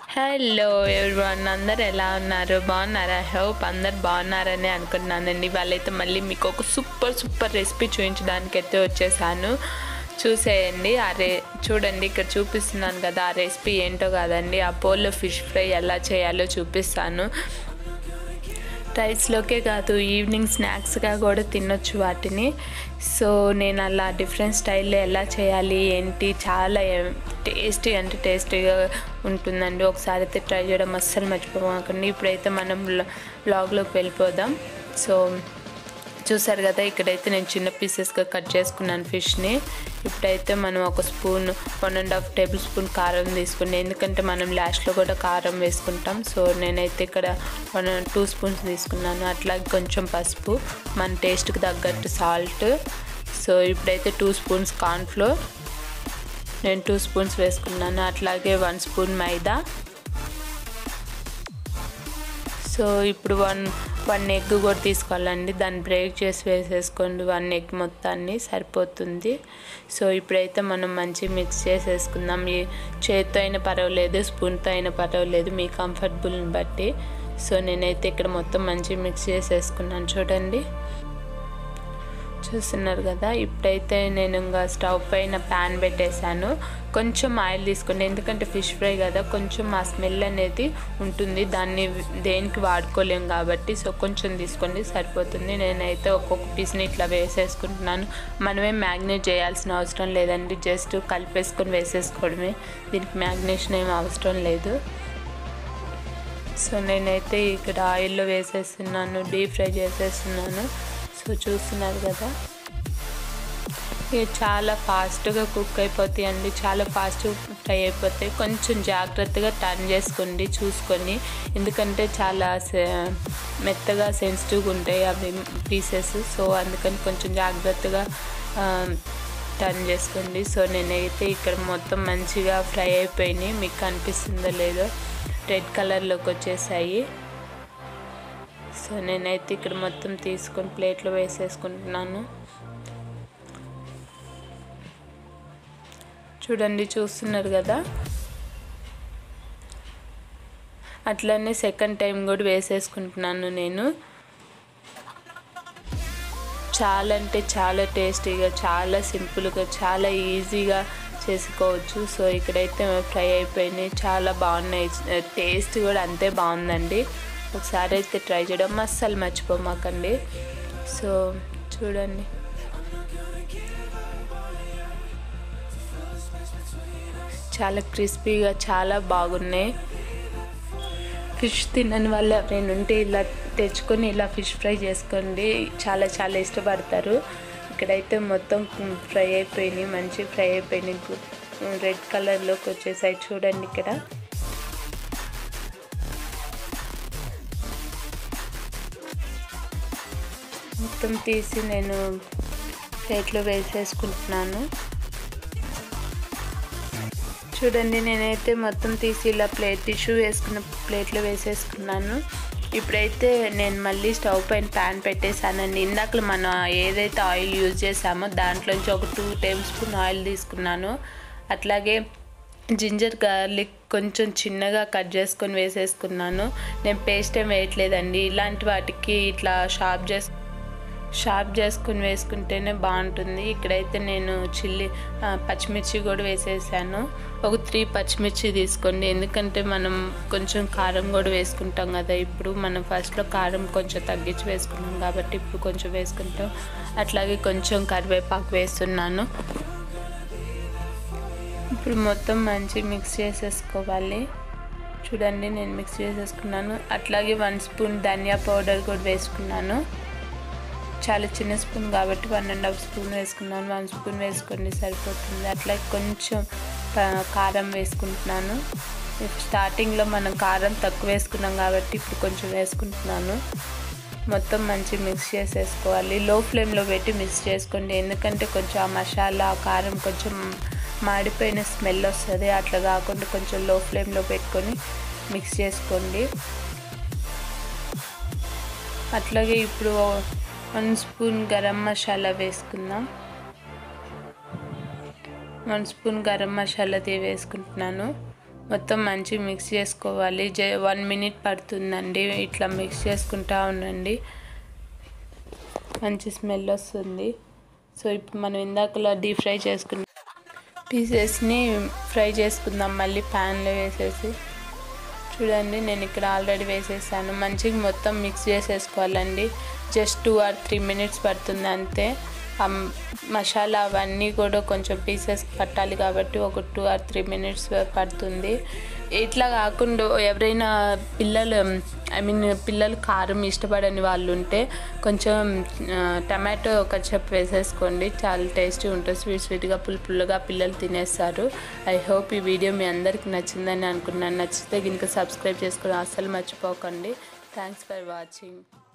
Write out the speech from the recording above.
hello everyone అందరు ఎలా ఉన్నారు బాగున్నారా హోప్ అందరు బాగున్నారని అనుకుంటున్నానండి వాళ్ళైతే మళ్ళీ మీకు ఒక సూపర్ సూపర్ రెసిపీ చూపించడానికి అయితే వచ్చేసాను చూసేయండి ఆ రే చూడండి ఇక్కడ చూపిస్తున్నాను కదా ఆ రెసిపీ ఏంటో కాదండి ఆ పోల్లో ఫిష్ ఫ్రై ఎలా చేయాలో చూపిస్తాను రైస్లోకే కాదు ఈవినింగ్ స్నాక్స్గా కూడా తినొచ్చు వాటిని సో నేను అలా డిఫరెంట్ స్టైల్లో ఎలా చేయాలి ఏంటి చాలా టేస్టీ అంటే టేస్టీగా ఉంటుందండి ఒకసారి అయితే ట్రై చేయడం అస్సలు మర్చిపోకండి ఇప్పుడైతే మనం బ్లాగ్లోకి వెళ్ళిపోదాం సో చూసారు కదా ఇక్కడైతే నేను చిన్న పీసెస్గా కట్ చేసుకున్నాను ఫిష్ని ఇప్పుడైతే మనం ఒక spoon one and half tablespoon కారం తీసుకుని ఎందుకంటే మనం లాస్ట్లో కూడా కారం వేసుకుంటాం సో నేనైతే ఇక్కడ వన్ టూ స్పూన్స్ తీసుకున్నాను అట్లాగే కొంచెం పసుపు మన టేస్ట్కి తగ్గట్టు సాల్ట్ సో ఇప్పుడైతే టూ స్పూన్స్ కార్న్ఫ్లోర్ నేను టూ స్పూన్స్ వేసుకున్నాను అట్లాగే వన్ స్పూన్ మైదా సో ఇప్పుడు వన్ వన్ ఎగ్ కూడా తీసుకోవాలండి దాన్ని బ్రేక్ చేసి వేసేసుకోండి వన్ ఎగ్ మొత్తాన్ని సరిపోతుంది సో ఇప్పుడైతే మనం మంచి మిక్స్ చేసేసుకుందాం ఈ చేత్తో అయినా పర్వాలేదు స్పూన్తో అయినా పర్వాలేదు మీ కంఫర్టబుల్ని బట్టి సో నేనైతే ఇక్కడ మొత్తం మంచి మిక్స్ చేసేసుకున్నాను చూడండి చూస్తున్నారు కదా ఇప్పుడైతే నేను ఇంకా స్టవ్ పైన ప్యాన్ పెట్టేశాను కొంచెం ఆయిల్ తీసుకోండి ఎందుకంటే ఫిష్ ఫ్రై కదా కొంచెం ఆ స్మెల్ అనేది ఉంటుంది దాన్ని దేనికి వాడుకోలేం కాబట్టి సో కొంచెం తీసుకోండి సరిపోతుంది నేనైతే ఒక్కొక్క పీస్ని ఇట్లా వేసేసుకుంటున్నాను మనమే మ్యాగ్నేట్ చేయాల్సిన అవసరం లేదండి జస్ట్ కలిపేసుకొని వేసేసుకోవడమే దీనికి మ్యాగ్నేషన్ ఏం అవసరం లేదు సో నేనైతే ఇక్కడ ఆయిల్లో వేసేస్తున్నాను డీప్ ఫ్రై చేసేస్తున్నాను సో చూస్తున్నారు కదా ఇవి చాలా ఫాస్ట్గా కుక్ అయిపోతాయి అండి చాలా ఫాస్ట్గా ఫ్రై అయిపోతాయి కొంచెం జాగ్రత్తగా టర్న్ చేసుకోండి చూసుకొని ఎందుకంటే చాలా మెత్తగా సెన్సిటివ్గా ఉంటాయి అవి పీసెస్ సో అందుకని కొంచెం జాగ్రత్తగా టర్న్ చేసుకోండి సో నేనైతే ఇక్కడ మొత్తం మంచిగా ఫ్రై అయిపోయినాయి మీకు కనిపిస్తుందో లేదో రెడ్ కలర్లోకి వచ్చేసాయి సో నేనైతే ఇక్కడ మొత్తం తీసుకొని ప్లేట్లో వేసేసుకుంటున్నాను చూడండి చూస్తున్నారు కదా అట్లనే సెకండ్ టైం కూడా వేసేసుకుంటున్నాను నేను చాలా అంటే చాలా టేస్టీగా చాలా సింపుల్గా చాలా ఈజీగా చేసుకోవచ్చు సో ఇక్కడైతే ఫ్రై అయిపోయినాయి చాలా బాగున్నాయి టేస్ట్ కూడా అంతే బాగుందండి ఒకసారి అయితే ట్రై చేయడం అస్సలు మర్చిపోమాకండి సో చూడండి చాలా క్రిస్పీగా చాలా బాగున్నాయి ఫిష్ తినని వాళ్ళు ఎవరైనా ఉంటే ఇలా తెచ్చుకొని ఇలా ఫిష్ ఫ్రై చేసుకోండి చాలా చాలా ఇష్టపడతారు ఇక్కడైతే మొత్తం ఫ్రై అయిపోయినాయి మంచి ఫ్రై అయిపోయినాయి రెడ్ కలర్లోకి వచ్చేసాయి చూడండి ఇక్కడ మొత్తం తీసి నేను ప్లేట్లో వేసేసుకుంటున్నాను చూడండి నేనైతే మొత్తం తీసి ఇలా ప్లేట్ టిష్యూ వేసుకున్న ప్లేట్లో వేసేసుకున్నాను ఇప్పుడైతే నేను మళ్ళీ స్టవ్ పైన ప్యాన్ పెట్టేశానండి ఇందాక మనం ఏదైతే ఆయిల్ యూజ్ చేసామో దాంట్లోంచి ఒక టూ టేబుల్ స్పూన్ ఆయిల్ తీసుకున్నాను అట్లాగే జింజర్ గార్లిక్ కొంచెం చిన్నగా కట్ చేసుకొని వేసేసుకున్నాను నేను పేస్ట్ ఏం వేయట్లేదండి ఇలాంటి వాటికి ఇట్లా షార్ప్ చేసు షార్ప్ చేసుకుని వేసుకుంటేనే బాగుంటుంది ఇక్కడైతే నేను చిల్లీ పచ్చిమిర్చి కూడా వేసేసాను ఒక త్రీ పచ్చిమిర్చి తీసుకోండి ఎందుకంటే మనం కొంచెం కారం కూడా వేసుకుంటాం కదా ఇప్పుడు మనం ఫస్ట్లో కారం కొంచెం తగ్గించి వేసుకున్నాం కాబట్టి ఇప్పుడు కొంచెం వేసుకుంటాం అట్లాగే కొంచెం కరివేపాకు వేస్తున్నాను ఇప్పుడు మొత్తం మంచి మిక్స్ చేసేసుకోవాలి చూడండి నేను మిక్స్ చేసేసుకున్నాను అట్లాగే వన్ స్పూన్ ధనియా పౌడర్ కూడా వేసుకున్నాను చాలా చిన్న స్పూన్ కాబట్టి వన్ అండ్ హాఫ్ స్పూన్ వేసుకున్నాను వన్ స్పూన్ వేసుకోండి సరిపోతుంది అట్లా కొంచెం కారం వేసుకుంటున్నాను స్టార్టింగ్లో మనం కారం తక్కువ వేసుకున్నాం కాబట్టి ఇప్పుడు కొంచెం వేసుకుంటున్నాను మొత్తం మంచి మిక్స్ చేసేసుకోవాలి లో ఫ్లేమ్లో పెట్టి మిక్స్ చేసుకోండి ఎందుకంటే కొంచెం ఆ మసాలా ఆ కారం కొంచెం మాడిపోయిన స్మెల్ వస్తుంది అట్లా కాకుండా కొంచెం లో ఫ్లేమ్లో పెట్టుకొని మిక్స్ చేసుకోండి అట్లాగే ఇప్పుడు వన్ స్పూన్ గరం మసాలా వేసుకుందాం వన్ స్పూన్ గరం మసాలా వేసుకుంటున్నాను మొత్తం మంచిగా మిక్స్ చేసుకోవాలి జ వన్ మినిట్ పడుతుందండి ఇట్లా మిక్స్ చేసుకుంటా ఉండండి మంచి స్మెల్ వస్తుంది సో ఇప్పుడు మనం ఇందాకలా డీప్ ఫ్రై చేసుకున్న పీసెస్ని ఫ్రై చేసుకుందాం మళ్ళీ ప్యాన్లో వేసేసి చూడండి నేను ఇక్కడ ఆల్రెడీ వేసేసాను మంచిగా మొత్తం మిక్స్ చేసేసుకోవాలండి just two or three minutes పడుతుంది అంతే ఆ మసాలా అవన్నీ కూడా కొంచెం పీసెస్ పట్టాలి కాబట్టి ఒక టూ ఆర్ త్రీ మినిట్స్ పడుతుంది ఇట్లా కాకుండా ఎవరైనా పిల్లలు ఐ మీన్ పిల్లలు కారం ఇష్టపడని వాళ్ళు ఉంటే కొంచెం టమాటో కచప్ వేసేసుకోండి చాలా టేస్టీ ఉంటుంది స్వీట్ స్వీట్గా పుల్ పుల్లగా పిల్లలు తినేస్తారు ఐ హోప్ ఈ వీడియో మీ అందరికి నచ్చిందని అనుకున్నాను నచ్చితే కనుక సబ్స్క్రైబ్ చేసుకోవడం అస్సలు మర్చిపోకండి థ్యాంక్స్ ఫర్ వాచింగ్